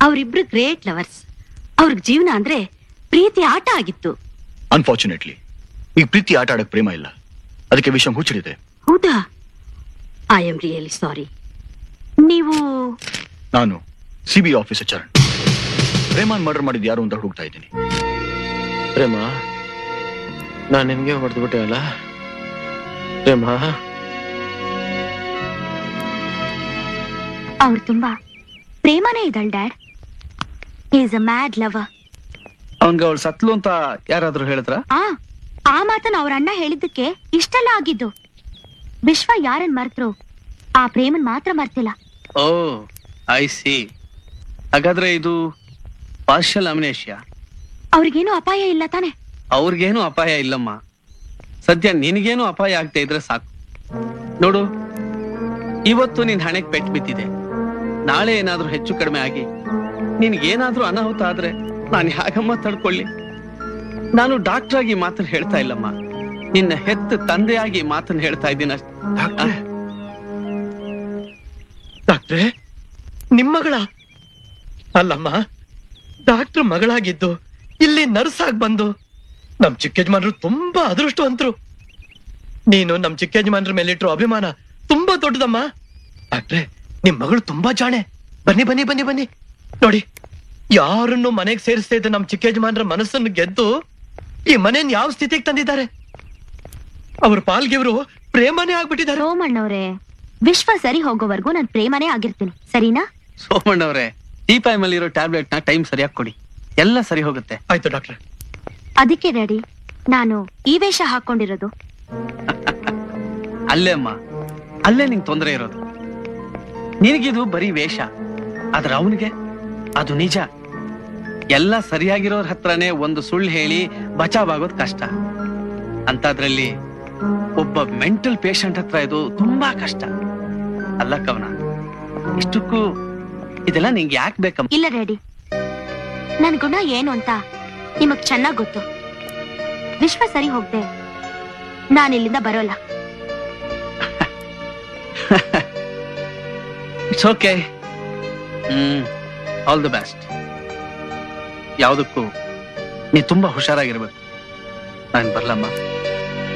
ಅವರಿಬ್ರು great lovers ಅವ್ರಿಗೆ ಜೀವನ ಅಂದ್ರೆ ಪ್ರೀತಿ ಆಟ ಆಗಿತ್ತು ಅನ್ಫಾರ್ಚುನೇಟ್ಲಿ ಈಗ ಪ್ರೀತಿ ಆಟ ಆಡಕ್ ಪ್ರೇಮ ಇಲ್ಲ ಅದಕ್ಕೆ ವಿಷಯ ಹುಚ್ಚಿಡಿದೆ ಹೌದಾ ಐ ಆಮ್ ರಿಯಲಿ ಸಾರಿ ನೀವು ನಾನು ಸಿ ಬಿ ಆಫೀಸರ್ ಚರಣ್ ಪ್ರೇಮಾನ್ ಮರ್ಡರ್ ಮಾಡಿದ್ ಯಾರು ಅಂತ ಹುಡುಕ್ತಾ ಇದ್ದೀನಿ ಪ್ರೇಮ ನಾನು ನಿನ್ಗೆ ಹೊಡೆದು ಬಿಟ್ಟೆ ಅಲ್ಲ ಪ್ರೇಮ ಅವ್ರು ತುಂಬಾ ಪ್ರೇಮನೇ ಇದ್ದಾಳ್ dad is a mad lover ಅವನ್ಗೆ ಅವಳು ಸತ್ಲು ಅಂತ ಯಾರಾದ್ರೂ ಹೇಳಿದ್ರ ಆ ಆ ಮಾತನ್ನ ಅವ್ರ ಅಣ್ಣ ಹೇಳಿದ್ದಕ್ಕೆ ಇಷ್ಟೆಲ್ಲ ಆಗಿದ್ದು ವಿಶ್ವ ಯಾರನ್ ಮರ್ತರು ಆ ಪ್ರೇಮನ್ ಮಾತ್ರ ಮರ್ತಿಲ್ಲ ಓ ಐ ಸಿ ಹಾಗಾದ್ರೆ ಇದು ಪಾರ್ಷಲ್ ಅಮಿನೇಷಿಯಾ ಅವ್ರಿಗೇನು ಅಪಾಯ ಇಲ್ಲ ತಾನೆ ಅವ್ರಿಗೇನು ಅಪಾಯ ಇಲ್ಲಮ್ಮ ಸದ್ಯ ನಿನಗೇನು ಅಪಾಯ ಆಗ್ತಾ ಇದ್ರೆ ಸಾಕು ನೋಡು ಇವತ್ತು ನಿನ್ ಹಣೆಗೆ ಪೆಟ್ಟು ಬಿದ್ದಿದೆ ನಾಳೆ ಏನಾದ್ರೂ ಹೆಚ್ಚು ಕಡಿಮೆ ಆಗಿ ನಿನ್ಗೇನಾದ್ರೂ ಅನಾಹುತ ಆದ್ರೆ ನಾನು ಹೇಗಮ್ಮ ತಡ್ಕೊಳ್ಳಿ ನಾನು ಡಾಕ್ಟರ್ ಆಗಿ ಮಾತನ್ನ ಹೇಳ್ತಾ ಇಲ್ಲಮ್ಮ ನಿನ್ನ ಹೆತ್ತ ತಂದೆಯಾಗಿ ಮಾತನ್ನ ಹೇಳ್ತಾ ಇದ್ದೀನಿ ಅಷ್ಟೇ. ಡಾಕ್ಟ್ರೆ ಡಾಕ್ಟ್ರೆ ನಿಮ್ ಮಗಳ ಅಲ್ಲಮ್ಮ ಡಾಕ್ಟರ್ ಮಗಳಾಗಿದ್ದು ಇಲ್ಲಿ ನರ್ಸ್ ಆಗಿ ಬಂದು ನಮ್ ಚಿಕ್ಕ ಯಜಮಾನ್ರು ತುಂಬಾ ಅದೃಷ್ಟವಂತರು ನೀನು ನಮ್ ಚಿಕ್ಕ ಯಜಮಾನ್ರ ಮೇಲಿಟ್ರು ಅಭಿಮಾನ ತುಂಬಾ ದೊಡ್ಡದಮ್ಮ ಡಾಕ್ಟ್ರೆ ನಿಮ್ ಮಗಳು ತುಂಬಾ ಜಾಣೆ ಬನ್ನಿ ಬನ್ನಿ ಬನ್ನಿ ಬನ್ನಿ ನೋಡಿ ಯಾರನ್ನು ಮನೆಗೆ ಸೇರಿಸ್ತಾ ಇದ್ದ ನಮ್ ಚಿಕ್ಕ ಯಜಮಾನ್ರ ಮನಸ್ಸನ್ನು ಗೆದ್ದು ಈ ಮನೆಯನ್ನ ಯಾವ ಸ್ಥಿತಿಗೆ ತಂದಿದ್ದಾರೆ ಅವ್ರ ಪಾಲ್ಗೆ ಇವರು ಪ್ರೇಮನೇ ಆಗ್ಬಿಟ್ಟಿದ್ದಾರೆ ರೋಮಣ್ಣವ್ರೆ ವಿಶ್ವ ಸರಿ ಹೋಗೋವರೆಗೂ ನಾನ್ ಪ್ರೇಮನೇ ಆಗಿರ್ತೀನಿ ಸರಿನಾ ಸೋಮಣ್ಣವ್ರೆ ಇರೋ ಟ್ಯಾಬ್ಲೆಟ್ ನ ಟೈಮ್ ಸರಿಯಾಗಿ ಕೊಡಿ ಎಲ್ಲ ಸರಿ ಹೋಗುತ್ತೆ ಆಯ್ತು ಡಾಕ್ಟ್ರೆ ಅದಕ್ಕೆ ಡ್ಯಾಡಿ ನಾನು ಈ ವೇಷ ಹಾಕೊಂಡಿರೋದು ಅಲ್ಲೇ ಅಮ್ಮ ಅಲ್ಲೇ ನಿಂಗೆ ತೊಂದರೆ ಇರೋದು ನಿನಗಿದು ಬರೀ ವೇಷ ಆದ್ರೆ ಅವನಿಗೆ ಅದು ನಿಜ ಎಲ್ಲ ಸರಿಯಾಗಿರೋರ್ ಹತ್ರನೇ ಒಂದು ಸುಳ್ಳು ಹೇಳಿ ಬಚಾವಾಗೋದು ಕಷ್ಟ ಅಂತದ್ರಲ್ಲಿ ಒಬ್ಬ ಮೆಂಟಲ್ ಪೇಷಂಟ್ ಹತ್ರ ಇದು ತುಂಬಾ ಕಷ್ಟ ಅಲ್ಲ ಕವನ ಇಷ್ಟಕ್ಕೂ ಇದೆಲ್ಲ ನಿಂಗೆ ಯಾಕೆ ಬೇಕಮ್ಮ ಇಲ್ಲ ಡ್ಯಾಡಿ ನನ್ ಗುಣ ಏನು ಅಂತ ನಿಮಗ್ ಚೆನ್ನಾಗ್ ಗೊತ್ತು ವಿಶ್ವ ಸರಿ ಹೋಗ್ದೆ ನಾನು ಇಲ್ಲಿಂದ ಬರೋಲ್ಲ it's okay hmm all the best ಯಾವುದಕ್ಕೂ ನೀ ತುಂಬಾ ಹುಷಾರಾಗಿರ್ಬೇಕು ನಾನು ಬರ್ಲಮ್ಮ